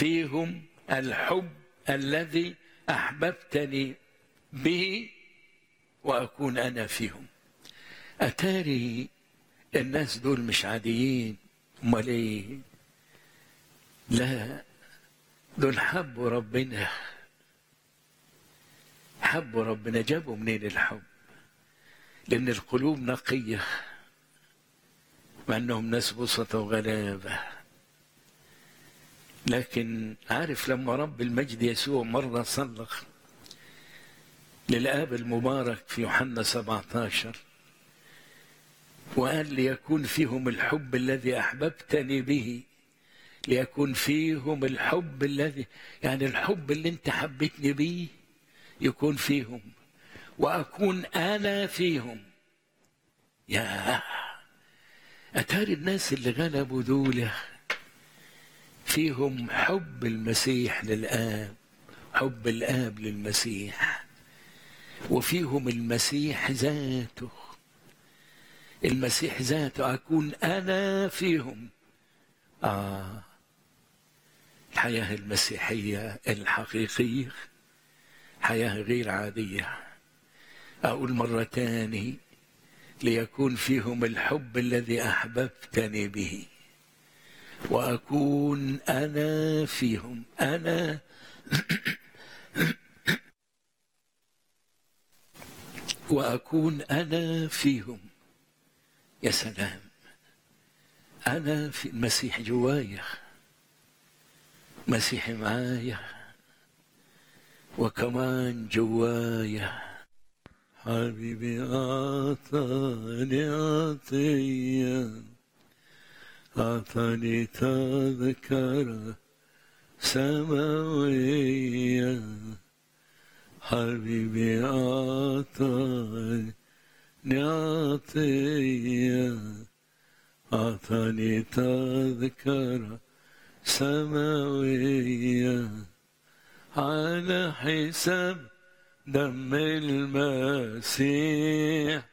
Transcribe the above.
فيهم الحب الذي احببتني به واكون انا فيهم اتاري الناس دول مش عاديين امال ايه لا دول حبوا ربنا حبوا ربنا جابوا منين الحب لان القلوب نقيه مع انهم ناس بسطة وغلابه لكن عارف لما رب المجد يسوع مرة صلخ للآب المبارك في يوحنا 17 وقال ليكون فيهم الحب الذي أحببتني به ليكون فيهم الحب الذي يعني الحب اللي انت حبيتني بيه يكون فيهم وأكون أنا فيهم يا أتاري الناس اللي غلبوا دوله فيهم حب المسيح للآب حب الآب للمسيح وفيهم المسيح ذاته المسيح ذاته أكون أنا فيهم آه الحياة المسيحية الحقيقية حياة غير عادية أقول مرة تاني ليكون فيهم الحب الذي أحببتني به واكون انا فيهم انا واكون انا فيهم يا سلام انا في المسيح جوايا مسيحي معايا وكمان جوايا حبيبي اعطاني عطيه أعطاني تذكرة سماوية حبيبي أعطاني عطية أعطاني تذكرة سماوية على حساب دم المسيح